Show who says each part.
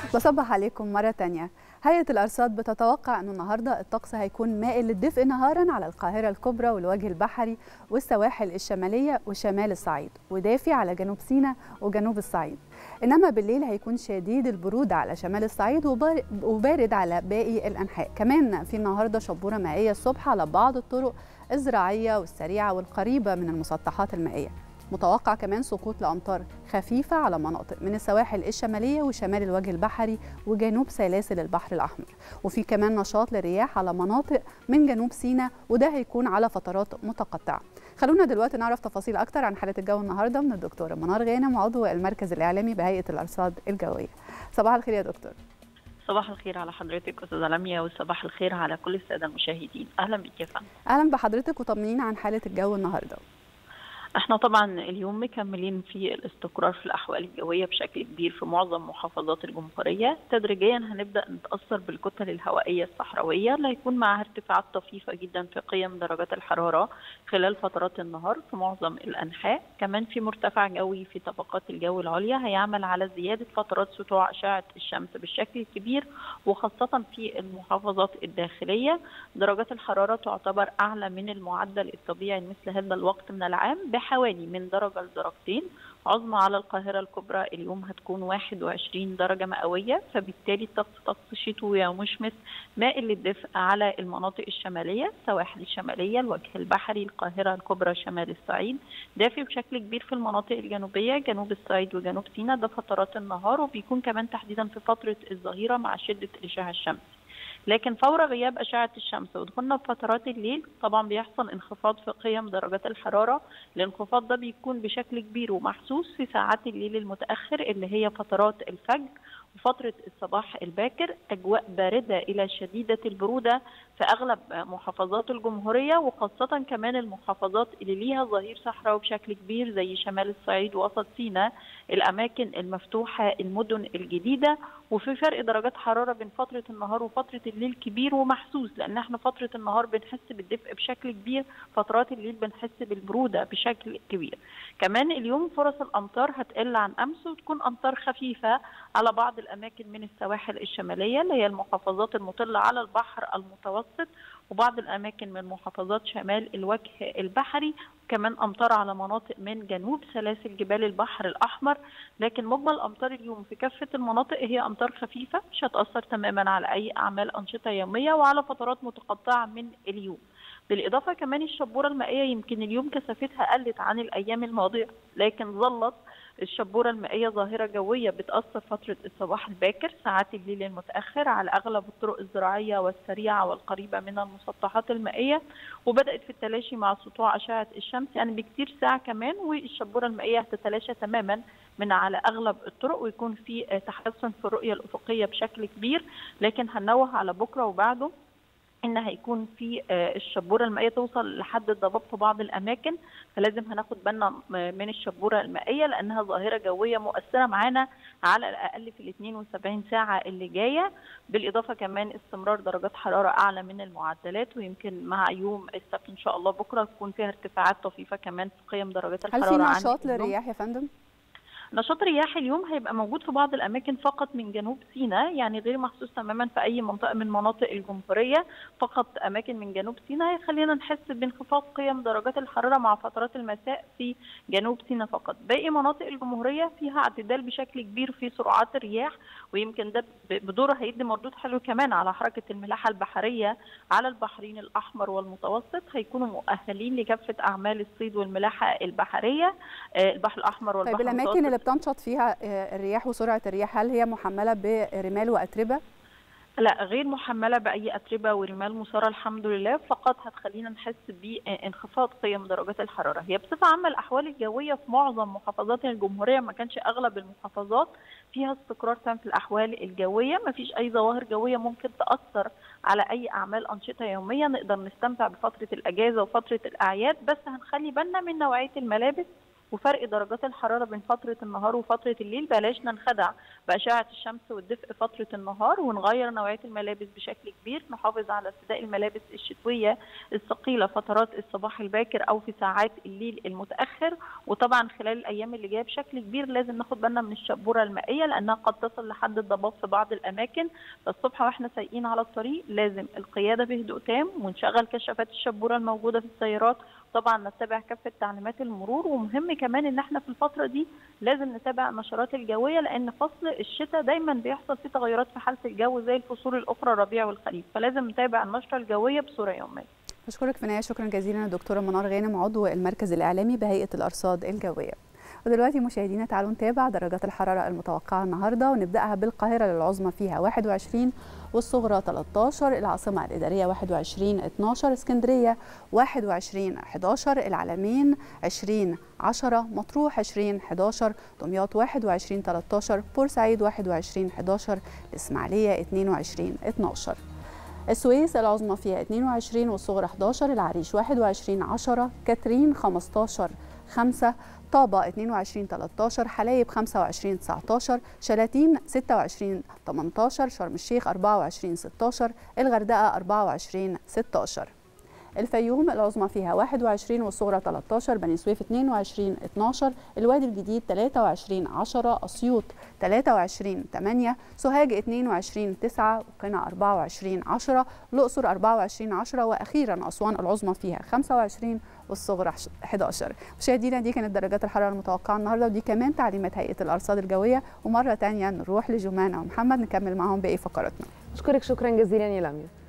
Speaker 1: بصبح عليكم مرة تانية هيئة الأرصاد بتتوقع أنه النهاردة الطقس هيكون مائل للدفء نهارا على القاهرة الكبرى والوجه البحري والسواحل الشمالية وشمال الصعيد ودافي على جنوب سيناء وجنوب الصعيد إنما بالليل هيكون شديد البرودة على شمال الصعيد وبارد على باقي الأنحاء كمان في النهاردة شبورة مائية الصبح على بعض الطرق الزراعية والسريعة والقريبة من المسطحات المائية متوقع كمان سقوط لأمطار خفيفة على مناطق من السواحل الشمالية وشمال الوجه البحري وجنوب سلاسل البحر الأحمر وفي كمان نشاط للرياح على مناطق من جنوب سيناء وده هيكون على فترات متقطعة خلونا دلوقتي نعرف تفاصيل أكتر عن حالة الجو النهاردة من الدكتورة منار غانم عضو المركز الإعلامي بهيئة الأرصاد الجوية صباح الخير يا دكتور
Speaker 2: صباح الخير على حضرتك استاذه لميا وصباح الخير على كل الساده المشاهدين اهلا بك يا فندم
Speaker 1: اهلا بحضرتك وطمنينا عن حاله الجو النهارده
Speaker 2: احنا طبعا اليوم مكملين في الاستقرار في الاحوال الجويه بشكل كبير في معظم محافظات الجمهوريه تدريجيا هنبدا نتاثر بالكتل الهوائيه الصحراويه اللي هيكون معها ارتفاعات طفيفه جدا في قيم درجات الحراره خلال فترات النهار في معظم الانحاء كمان في مرتفع جوي في طبقات الجو العليا هيعمل على زياده فترات سطوع اشعه الشمس بالشكل الكبير وخاصه في المحافظات الداخليه درجات الحراره تعتبر اعلى من المعدل الطبيعي مثل هذا الوقت من العام بحوالي من درجة لدرجتين عظمى على القاهرة الكبرى اليوم هتكون 21 درجة مئوية فبالتالي الطقس طقس شتوي ومشمس مائل للدفء على المناطق الشمالية السواحل الشمالية الوجه البحري القاهرة الكبرى شمال الصعيد دافي بشكل كبير في المناطق الجنوبية جنوب الصعيد وجنوب سيناء ده فترات النهار وبيكون كمان تحديدا في فترة الظهيرة مع شدة الإشعاع الشمسي لكن فور غياب أشعة الشمس ودخولنا في فترات الليل طبعا بيحصل انخفاض في قيم درجات الحرارة الانخفاض ده بيكون بشكل كبير ومحسوس في ساعات الليل المتأخر اللي هي فترات الفجر وفترة الصباح الباكر أجواء باردة إلى شديدة البرودة في أغلب محافظات الجمهورية وخاصة كمان المحافظات اللي ليها ظهير صحراوي بشكل كبير زي شمال الصعيد ووسط سيناء الأماكن المفتوحة المدن الجديدة وفي فرق درجات حرارة بين فترة النهار وفترة الليل كبير ومحسوس لأن احنا فترة النهار بنحس بالدفء بشكل كبير فترات الليل بنحس بالبرودة بشكل كبير كمان اليوم فرص الأمطار هتقل عن أمس وتكون أمطار خفيفة على بعض الأماكن من السواحل الشمالية اللي هي المحافظات المطلة على البحر المتوسط وبعض الأماكن من محافظات شمال الوجه البحري كمان أمطار على مناطق من جنوب سلاسل جبال البحر الأحمر لكن مجمل أمطار اليوم في كافة المناطق هي أمطار خفيفة مش هتأثر تماما على أي أعمال أنشطة يومية وعلى فترات متقطعة من اليوم بالإضافة كمان الشبورة المائية يمكن اليوم كثافتها قلت عن الأيام الماضية لكن ظلت الشبورة المائية ظاهرة جوية بتأثر فترة الصباح الباكر ساعات الليل المتأخر على أغلب الطرق الزراعية والسريعة والقريبة من المسطحات المائية وبدأت في التلاشي مع سطوع أشعة الشمس يعني بكتير ساعة كمان والشبورة المائية هتتلاشى تماما من على أغلب الطرق ويكون في تحسن في الرؤية الأفقية بشكل كبير لكن هنوه على بكرة وبعده ان هيكون في الشبوره المائيه توصل لحد الضباب في بعض الاماكن فلازم هناخد بالنا من الشبوره المائيه لانها ظاهره جويه مؤثره معانا على الاقل في ال 72 ساعه اللي جايه بالاضافه كمان استمرار درجات حراره اعلى من المعدلات ويمكن مع يوم السبت ان شاء الله بكره تكون فيها ارتفاعات طفيفه كمان في قيم درجات الحراره
Speaker 1: هل في نشاط للرياح يا فندم؟
Speaker 2: نشاط الرياح اليوم هيبقى موجود في بعض الاماكن فقط من جنوب سيناء يعني غير محسوس تماما في اي منطقه من مناطق الجمهوريه فقط اماكن من جنوب سيناء هيخلينا نحس بانخفاض قيم درجات الحراره مع فترات المساء في جنوب سيناء فقط باقي مناطق الجمهوريه فيها اعتدال بشكل كبير في سرعات الرياح ويمكن ده بدوره هيدي مردود حلو كمان على حركه الملاحه البحريه على البحرين الاحمر والمتوسط هيكونوا مؤهلين لكافه اعمال الصيد والملاحه البحريه البحر الاحمر والبحر
Speaker 1: طيب الاماكن اللي بتنشط فيها الرياح وسرعه الرياح هل هي محمله برمال واتربه؟
Speaker 2: لا غير محمله باي اتربه ورمال مثاره الحمد لله فقط هتخلينا نحس بانخفاض قيم درجات الحراره هي بصفه عامه الاحوال الجويه في معظم محافظات الجمهوريه ما كانش اغلب المحافظات فيها استقرار تام في الاحوال الجويه ما فيش اي ظواهر جويه ممكن تاثر على اي اعمال انشطه يوميه نقدر نستمتع بفتره الاجازه وفتره الاعياد بس هنخلي بالنا من نوعيه الملابس وفرق درجات الحراره بين فتره النهار وفتره الليل بلاش ننخدع باشعه الشمس والدفء فتره النهار ونغير نوعيه الملابس بشكل كبير نحافظ على ارتداء الملابس الشتويه الثقيله فترات الصباح الباكر او في ساعات الليل المتاخر وطبعا خلال الايام اللي جايه بشكل كبير لازم ناخد بالنا من الشبوره المائيه لانها قد تصل لحد الضباب في بعض الاماكن فالصبح واحنا سايقين على الطريق لازم القياده بهدوء تام ونشغل كشافات الشبوره الموجوده في السيارات طبعا نتبع كافه تعليمات المرور ومهم كمان ان احنا في الفتره دي لازم نتابع النشرات الجويه لان فصل الشتاء دايما بيحصل فيه تغيرات في حاله الجو زي الفصول الاخرى الربيع والخريف فلازم نتابع النشره الجويه بصوره يوميه
Speaker 1: بشكرك في النهايه شكرا جزيلا الدكتوره منار غانم عضو المركز الاعلامي بهيئه الارصاد الجويه ودلوقتي مشاهدينا تعالوا نتابع درجات الحراره المتوقعه النهارده ونبداها بالقاهره للعظمى فيها 21 والصغرى 13 العاصمه الاداريه 21 12 اسكندريه 21 11 العلمين 20 10 مطروح 20 11 دمياط 21 13 بورسعيد 21 11 الاسماعيليه 22 12 السويس العظمى فيها 22 والصغرى 11 العريش 21 10 كاترين 15 5 طابة 22 13 حلايب 25 19 شلاتين 26 18 شرم الشيخ 24 16 الغردقة 24 16 الفيوم العظمى فيها 21 والصغرى 13 بني سويف 22 12 الوادي الجديد 23 10 اسيوط 23 8 سوهاج 22 9 وقنا 24 10 الاقصر 24 10 واخيرا اسوان العظمى فيها 25 والصغرى 11 مشاهدينا دي كانت درجات الحراره المتوقعه النهارده ودي كمان تعليمات هيئه الارصاد الجويه ومره ثانيه نروح لجمانه ومحمد نكمل معاهم باقي فقراتنا
Speaker 3: اشكرك شكرا جزيلا يا لميا